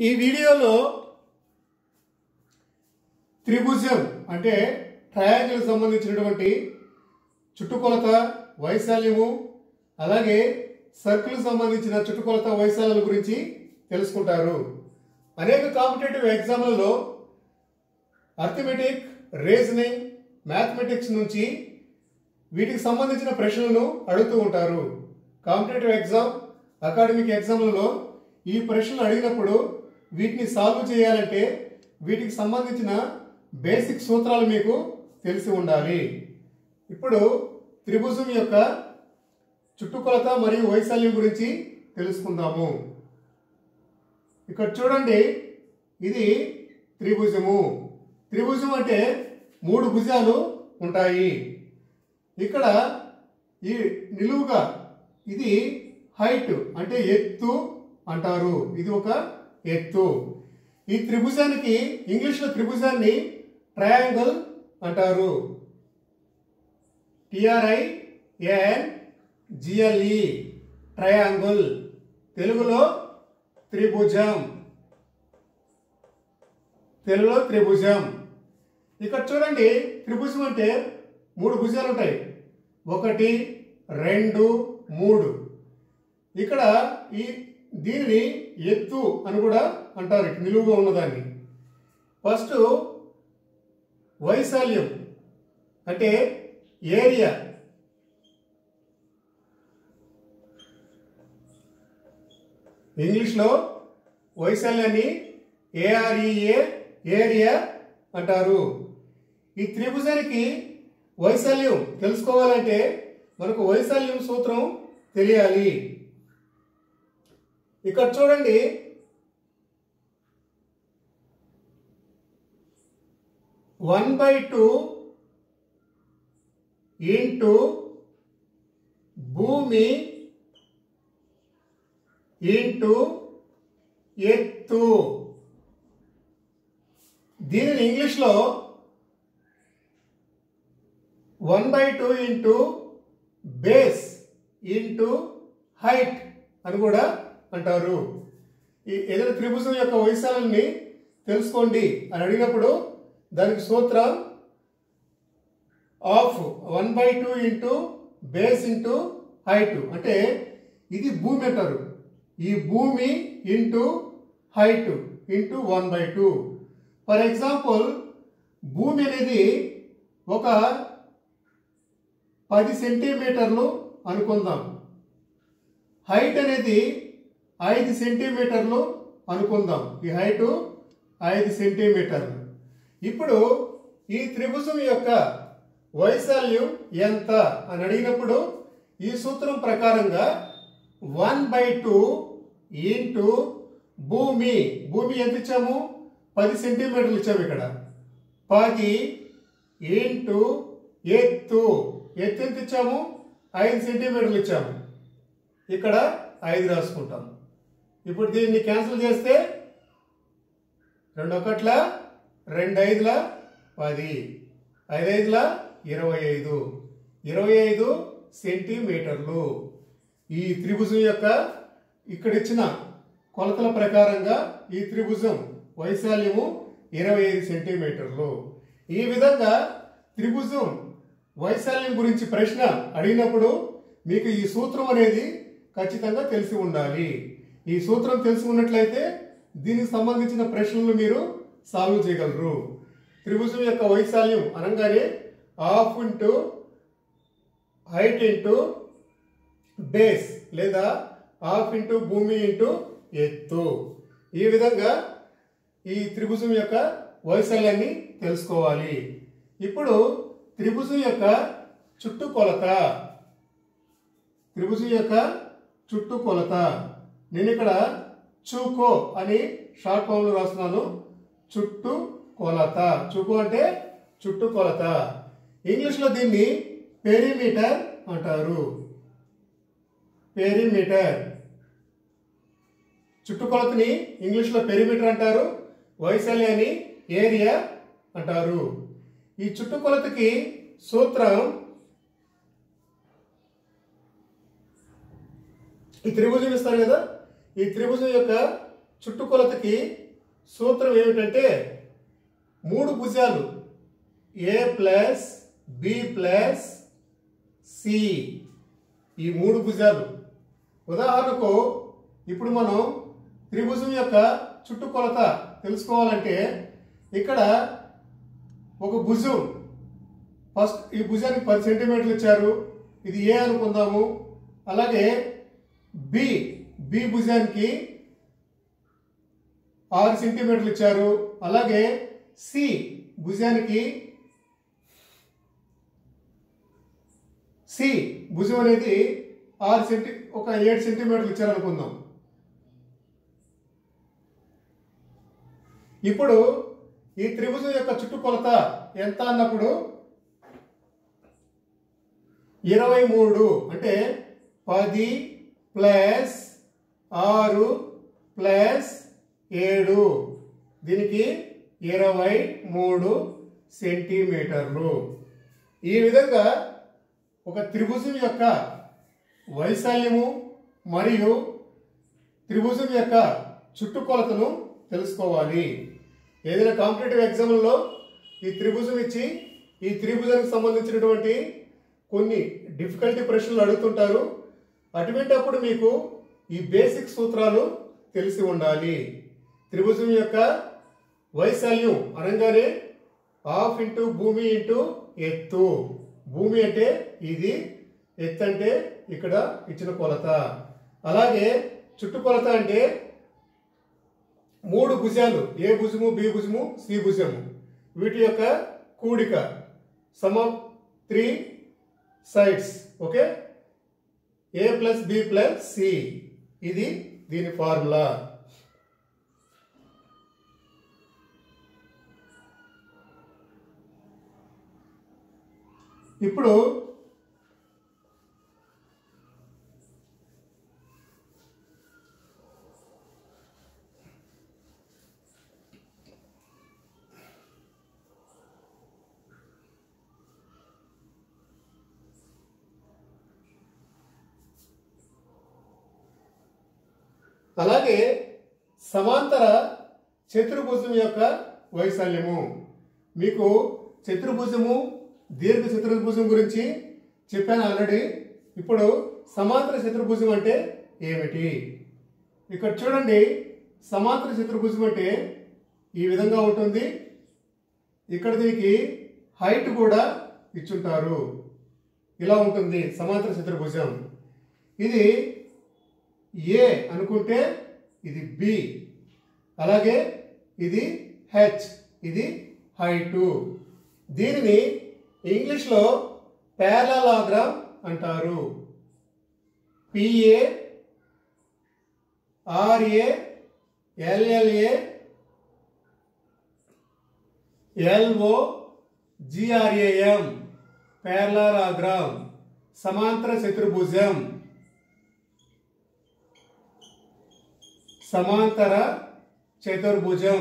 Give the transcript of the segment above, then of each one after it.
ఈ వీడియోలో త్రిభుజం అంటే ట్రయాంగిల్ సంబంధించినటువంటి చుట్టుకొలత వైశాల్యము అలాగే సర్కిల్ సంబంధించిన చుట్టుకొలత వైశాల్యాల గురించి తెలుసుకుంటారు అనేక కాంపిటేటివ్ ఎగ్జామ్లలో అర్థమెటిక్ రీజనింగ్ మ్యాథమెటిక్స్ నుంచి వీటికి సంబంధించిన ప్రశ్నలను అడుగుతూ ఉంటారు కాంపిటేటివ్ ఎగ్జామ్ అకాడమిక్ ఎగ్జామ్లలో ఈ ప్రశ్నలు అడిగినప్పుడు వీటిని సాల్వ్ చేయాలంటే వీటికి సంబంధించిన బేసిక్ సూత్రాలు మీకు తెలిసి ఉండాలి ఇప్పుడు త్రిభుజం యొక్క చుట్టుకొలత మరియు వైశాల్యం గురించి తెలుసుకుందాము ఇక్కడ చూడండి ఇది త్రిభుజము త్రిభుజం అంటే మూడు భుజాలు ఉంటాయి ఇక్కడ ఈ నిలువుగా ఇది హైట్ అంటే ఎత్తు అంటారు ఇది ఒక ఎత్తు ఈ త్రిభుజానికి ఇంగ్లీష్లో త్రిభుజాన్ని ట్రయాంగిల్ అంటారు టిఆర్ఐ ఎన్ జిఎల్ఈ ట్రయాంగిల్ తెలుగులో త్రిభుజం తెలుగులో త్రిభుజం ఇక్కడ చూడండి త్రిభుజం అంటే మూడు భుజాలు ఉంటాయి ఒకటి రెండు మూడు ఇక్కడ ఈ దీనిని ఎత్తు అని కూడా అంటారు ఇటు నిలువుగా ఉన్నదాన్ని ఫస్ట్ వైశాల్యం అంటే ఏరియా ఇంగ్లీష్లో వైశాల్యాన్ని ఏఆర్ఈఏ ఏరియా అంటారు ఈ త్రిభుజానికి వైశాల్యం తెలుసుకోవాలంటే మనకు వైశాల్యం సూత్రం తెలియాలి ఇక్కడ చూడండి వన్ బై టూ ఇంటూ భూమి ఇంటూ ఎత్తు దీనిని ఇంగ్లీష్లో one by two into base into height అని కూడా అంటారు ఈ ఏదైనా త్రిభుజం యొక్క వైశాల్యాన్ని తెలుసుకోండి అని అడిగినప్పుడు దానికి సూత్రం of one by two into base into height అంటే ఇది భూమి అంటారు ఈ భూమి into height into one by two for example భూమి అనేది ఒక పది సెంటీమీటర్లు అనుకుందాం హైట్ అనేది ఐదు సెంటీమీటర్లు అనుకుందాం ఈ హైట్ ఐదు సెంటీమీటర్లు ఇప్పుడు ఈ త్రిభుజం యొక్క వైశాల్యం ఎంత అని అడిగినప్పుడు ఈ సూత్రం ప్రకారంగా వన్ బై టూ ఇంటూ భూమి భూమి ఎంత ఇచ్చాము పది సెంటీమీటర్లు ఇచ్చాము ఇక్కడ పది ఇంటూ ఎత్తు ఎత్తు ఎంత ఇచ్చాము ఐదు సెంటీమీటర్లు ఇచ్చాము ఇక్కడ ఐదు రాసుకుంటాం ఇప్పుడు దీన్ని క్యాన్సిల్ చేస్తే రెండు ఒకట్ల రెండు ఐదుల పది ఐదు ఐదుల ఇరవై ఐదు ఇరవై ఐదు సెంటీమీటర్లు ఈ త్రిభుజం యొక్క ఇక్కడ ఇచ్చిన కొలతల ప్రకారంగా ఈ త్రిభుజం వైశాల్యము ఇరవై ఐదు సెంటీమీటర్లు ఈ విధంగా త్రిభుజం వైశాల్యం గురించి ప్రశ్న అడిగినప్పుడు మీకు ఈ సూత్రం అనేది ఖచ్చితంగా తెలిసి ఉండాలి ఈ సూత్రం తెలిసి ఉన్నట్లయితే దీనికి సంబంధించిన ప్రశ్నలు మీరు సాల్వ్ చేయగలరు త్రిభుజం యొక్క వైశాల్యం అనగానే half into height into base లేదా హాఫ్ ఇంటూ భూమి ఇంటూ ఎత్తు ఈ విధంగా ఈ త్రిభుజం యొక్క వైశాల్యాన్ని తెలుసుకోవాలి ఇప్పుడు త్రిభుజం యొక్క చుట్టుకొలత త్రిభుజం యొక్క చుట్టుకొలత నేను ఇక్కడ చుకో అని షార్ట్ ఫామ్ లో రాస్తున్నాను చుట్టు కొలత చుకు అంటే చుట్టుకొలత ఇంగ్లీష్లో దీన్ని పెరిమీటర్ అంటారు పెరిమీటర్ చుట్టుకొలతని ఇంగ్లీష్లో పెరిమీటర్ అంటారు వైశాల్యాన్ని ఏరియా అంటారు ఈ చుట్టుకొలతకి సూత్రం ఈ త్రిభుజం ఇస్తారు కదా ఈ త్రిభుజం యొక్క చుట్టుకొలతకి సూత్రం ఏమిటంటే మూడు భుజాలు A plus B plus C ఈ మూడు భుజాలు ఉదాహరణకు ఇప్పుడు మనం త్రిభుజం యొక్క చుట్టుకొలత తెలుసుకోవాలంటే ఇక్కడ ఒక భుజం ఫస్ట్ ఈ భుజానికి పది సెంటీమీటర్లు ఇచ్చారు ఇది ఏ అనుకుందాము అలాగే బి బి భుజానికి ఆరు సెంటీమీటర్లు ఇచ్చారు అలాగే సి భుజానికి సి భుజం అనేది ఆరు సెంటి ఒక ఏడు సెంటీమీటర్లు ఇచ్చారు అనుకుందాం ఇప్పుడు ఈ త్రిభుజం యొక్క చుట్టుకొలత ఎంత అన్నప్పుడు ఇరవై మూడు అంటే పది ప్లస్ ఆరు ప్లస్ ఏడు దీనికి ఇరవై మూడు సెంటీమీటర్లు ఈ విధంగా ఒక త్రిభుజం యొక్క వైశాల్యము మరియు త్రిభుజం యొక్క చుట్టుకొలతను తెలుసుకోవాలి ఏదైనా కాంపిటేటివ్ ఎగ్జామ్లలో ఈ త్రిభుజం ఇచ్చి ఈ త్రిభుజానికి సంబంధించినటువంటి కొన్ని డిఫికల్టీ ప్రశ్నలు అడుగుతుంటారు అటువంటప్పుడు మీకు ఈ బేసిక్ సూత్రాలు తెలిసి ఉండాలి త్రిభుజం యొక్క వైశాల్యం అనగానే హాఫ్ ఇంటూ భూమి ఇంటూ ఎత్తు భూమి అంటే ఇది ఎత్తు అంటే ఇక్కడ ఇచ్చిన కొలత అలాగే చుట్టుకొలత అంటే మూడు భుజాలు ఏ భుజము బి భుజము సి భుజము వీటి యొక్క కూడిక sum of three sides okay A plus B plus C ఇది దీని ఫార్ములా ఇప్పుడు అలాగే సమాంతర చతుర్భుజం యొక్క వైశాల్యము మీకు చతుర్భుజము దీర్ఘ చతుర్భుజం గురించి చెప్పాను ఆల్రెడీ ఇప్పుడు సమాంతర చతుర్భుజం అంటే ఏమిటి ఇక్కడ చూడండి సమాంతర చతుర్భుజం అంటే ఈ విధంగా ఉంటుంది ఇక్కడ దీనికి హైట్ కూడా ఇచ్చుంటారు ఇలా ఉంటుంది సమాంతర చతుర్భుజం ఇది ఏ అనుకుంటే ఇది బి అలాగే ఇది హెచ్ ఇది హైటు దీనిని ఇంగ్లీష్లో పారలాగ్రామ్ అంటారు P A R A L L A L O G R A M parallelogram సమాంతర చతుర్భుజం సమాంతర చతుర్భుజం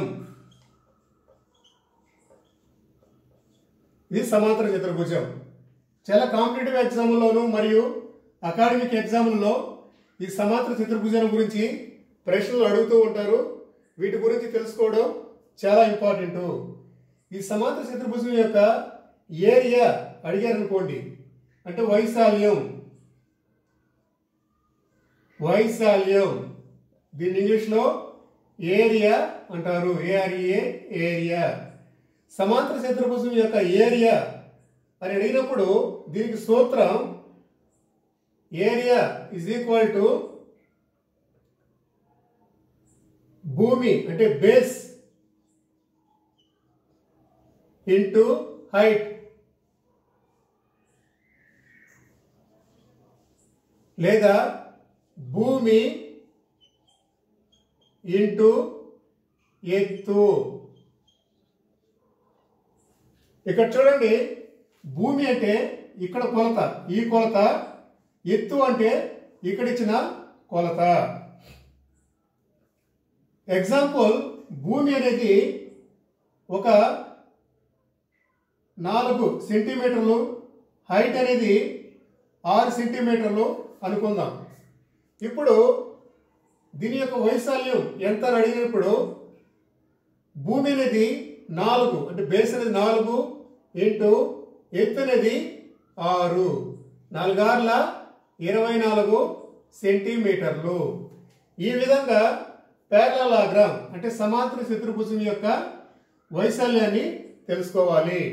ఇది సమాంతర చతుర్భుజం చాలా కాంపిటేటివ్ ఎగ్జామ్లోను మరియు అకాడమిక్ ఎగ్జామ్లలో ఈ సమాంతర చతుర్భుజం గురించి ప్రశ్నలు అడుగుతూ ఉంటారు వీటి గురించి తెలుసుకోవడం చాలా ఇంపార్టెంట్ ఈ సమాంతర చతుర్భుజం యొక్క ఏరియా అడిగారు అనుకోండి అంటే వైశాల్యం వైశాల్యం దీన్ని ఇంగ్లీష్లో ఏరియా అంటారు ఏఆర్ఏ ఏరియా సమాంతర చతుర్భుజం యొక్క ఏరియా అని అడిగినప్పుడు దీనికి సూత్రం ఏరియా ఇజ్ ఈక్వల్ టు భూమి అంటే బేస్ ఇంటూ హైట్ లేదా భూమి ఇంటూ ఎత్తు ఇక్కడ చూడండి భూమి అంటే ఇక్కడ కొలత ఈ కొలత ఎత్తు అంటే ఇక్కడ ఇచ్చిన కొలత ఎగ్జాంపుల్ భూమి అనేది ఒక నాలుగు సెంటీమీటర్లు హైట్ అనేది ఆరు సెంటీమీటర్లు అనుకుందాం ఇప్పుడు దీని యొక్క వైశాల్యం ఎంత అని అడిగినప్పుడు భూమి అనేది నాలుగు అంటే బేస్ అనేది నాలుగు ఇంటూ ఎత్తు అనేది ఆరు నాలుగార్ల ఇరవై నాలుగు సెంటీమీటర్లు ఈ విధంగా ప్యారలాగ్రామ్ అంటే సమాంతర చతుర్భుజం యొక్క వైశాల్యాన్ని తెలుసుకోవాలి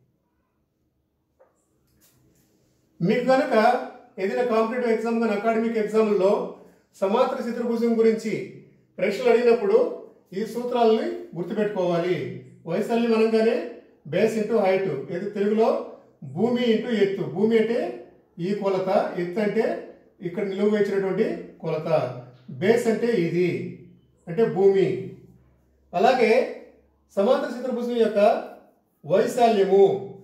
మీకు కనుక ఏదైనా కాంపిటేటివ్ ఎగ్జామ్ కానీ అకాడమిక్ ఎగ్జామ్లో సమాంతర చతుర్భుజం గురించి ప్రశ్నలు అడిగినప్పుడు ఈ సూత్రాలని గుర్తుపెట్టుకోవాలి వైశాల్యం అనగానే బేస్ ఇంటూ హైట్ ఏది తెలుగులో భూమి ఇంటూ ఎత్తు భూమి అంటే ఈ కొలత ఎత్తు అంటే ఇక్కడ నిలువ వేసినటువంటి కొలత బేస్ అంటే ఇది అంటే భూమి అలాగే సమాంతర చతుర్భుజం యొక్క వైశాల్యము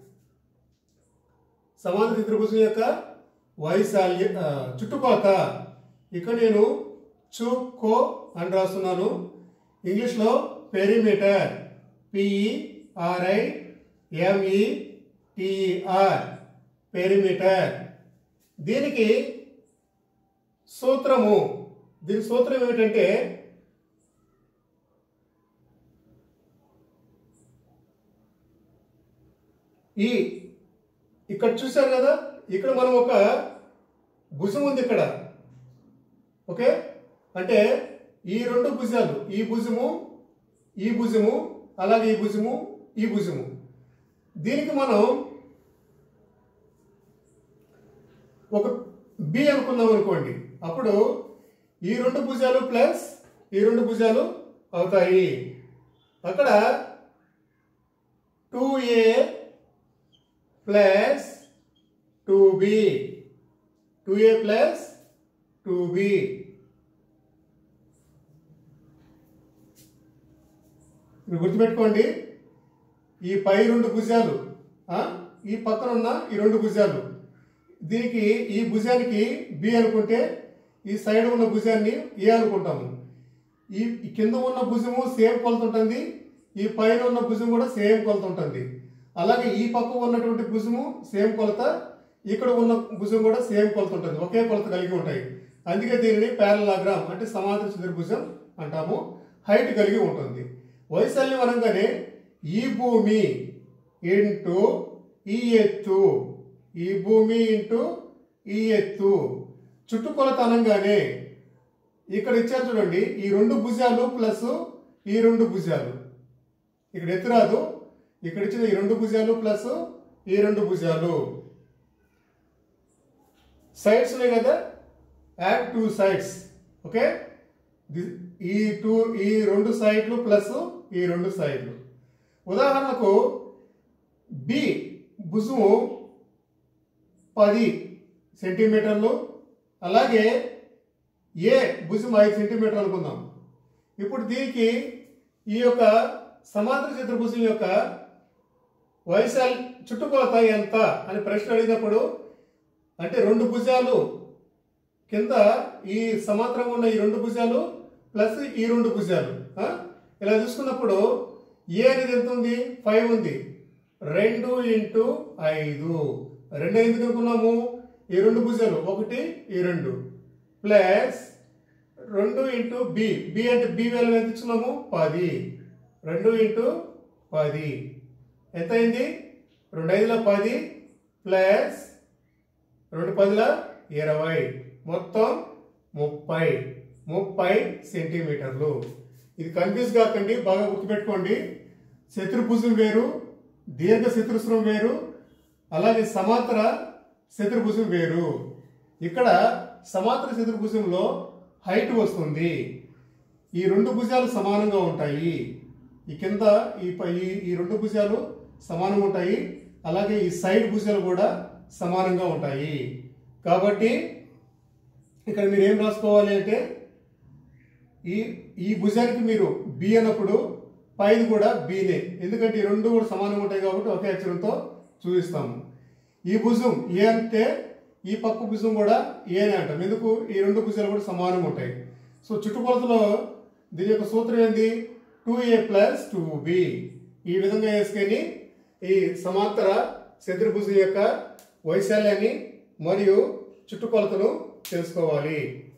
సమాంతర చతుర్భుజం యొక్క వైశాల్య ఆ, చుట్టుకొలత ఇక్కడ నేను చుకో అని రాస్తున్నాను ఇంగ్లీష్లో perimeter P E R I M E T R perimeter దీనికి సూత్రము దీని సూత్రం ఏమిటంటే ఈ ఇక్కడ చూశారు కదా ఇక్కడ మనం ఒక భుజం ఉంది ఇక్కడ ఓకే అంటే ఈ రెండు భుజాలు ఈ భుజము ఈ భుజము అలాగే ఈ భుజము ఈ భుజము దీనికి మనం ఒక బి అనుకుందాం అనుకోండి అప్పుడు ఈ రెండు భుజాలు ప్లస్ ఈ రెండు భుజాలు అవుతాయి అక్కడ two A plus two B two A plus two B మీరు గుర్తుపెట్టుకోండి ఈ పై రెండు భుజాలు ఆ, ఈ పక్కన ఉన్న ఈ రెండు భుజాలు దీనికి ఈ భుజానికి బి అనుకుంటే ఈ సైడ్ ఉన్న భుజాన్ని ఏ అనుకుంటాము ఈ ఈ కింద ఉన్న భుజము సేమ్ కొలత ఉంటుంది ఈ పైన ఉన్న భుజం కూడా సేమ్ కొలత ఉంటుంది అలాగే ఈ పక్క ఉన్నటువంటి భుజము సేమ్ కొలత ఇక్కడ ఉన్న భుజం కూడా సేమ్ కొలత ఉంటుంది ఒకే కొలత కలిగి ఉంటాయి అందుకే దీనిని ప్యారలాగ్రామ్ అంటే సమాంతర చతుర్భుజం అంటాము హైట్ కలిగి ఉంటుంది వైశాల్యం అనగానే ఈ భూమి ఇంటూ ఈ ఎత్తు ఈ భూమి ఇంటూ ఈ ఎత్తు చుట్టుకొలత అనగానే ఇక్కడ ఇచ్చారు చూడండి ఈ రెండు భుజాలు ప్లస్ ఈ రెండు భుజాలు ఇక్కడ ఎత్తు రాదు ఇక్కడ ఇచ్చిన ఈ రెండు భుజాలు ప్లస్ ఈ రెండు భుజాలు సైడ్స్ ఉన్నాయి కదా add two sides okay the- ఈ టూ ఈ రెండు సైడ్లు ప్లస్ ఈ రెండు సైడ్లు ఉదాహరణకు బి భుజము పది సెంటీమీటర్లు అలాగే ఏ భుజం ఐదు సెంటీమీటర్లు అనుకుందాం ఇప్పుడు దీనికి ఈ యొక్క సమాంతర చతుర్భుజం యొక్క వైశాల్ చుట్టుకొలత ఎంత అని ప్రశ్న అడిగినప్పుడు అంటే రెండు భుజాలు కింద ఈ సమాంతరంగా ఉన్న ఈ రెండు భుజాలు ప్లస్ ఈ రెండు భుజాలు ఆ? ఇలా చూసుకున్నప్పుడు ఏ అనేది ఎంత ఉంది ఫైవ్ ఉంది రెండు ఇంటూ ఐదు రెండు ఎందుకు అనుకున్నాము ఈ రెండు భుజాలు ఒకటి ఈ రెండు ప్లస్ రెండు ఇంటూ బి బి అంటే బి వాల్యూ ఎంత ఇచ్చుకున్నాము పది రెండు ఇంటూ పది ఎంత అయింది రెండు ఐదుల పది ప్లస్ రెండు పదుల ఇరవై మొత్తం ముప్పై ముప్పై సెంటీమీటర్లు ఇది కన్ఫ్యూజ్ కాకండి బాగా గుర్తుపెట్టుకోండి శత్రుభుజం వేరు దీర్ఘ చతురస్రం వేరు అలాగే సమాంతర చతుర్భుజం వేరు ఇక్కడ సమాంతర చతుర్భుజంలో హైట్ వస్తుంది ఈ రెండు భుజాలు సమానంగా ఉంటాయి ఈ కింద ఈ పై ఈ- ఈ రెండు భుజాలు సమానంగా ఉంటాయి అలాగే ఈ సైడ్ భుజాలు కూడా సమానంగా ఉంటాయి కాబట్టి ఇక్కడ మీరు ఏం రాసుకోవాలి అంటే ఈ ఈ భుజానికి మీరు బి అన్నప్పుడు పైది కూడా బీనే ఎందుకంటే ఈ రెండు కూడా సమానంగా ఉంటాయి కాబట్టి ఒకే అక్షరంతో చూపిస్తాము ఈ భుజం ఏ అంటే ఈ పక్క భుజం కూడా ఏనే అంటాం ఎందుకు ఈ రెండు భుజాలు కూడా సమానంగా ఉంటాయి సో చుట్టుకొలతలో దీని యొక్క సూత్రం ఏంది two A plus two B ఈ విధంగా వేసుకొని ఈ సమాంతర చతుర్భుజం యొక్క వైశాల్యాన్ని మరియు చుట్టుకొలతను తెలుసుకోవాలి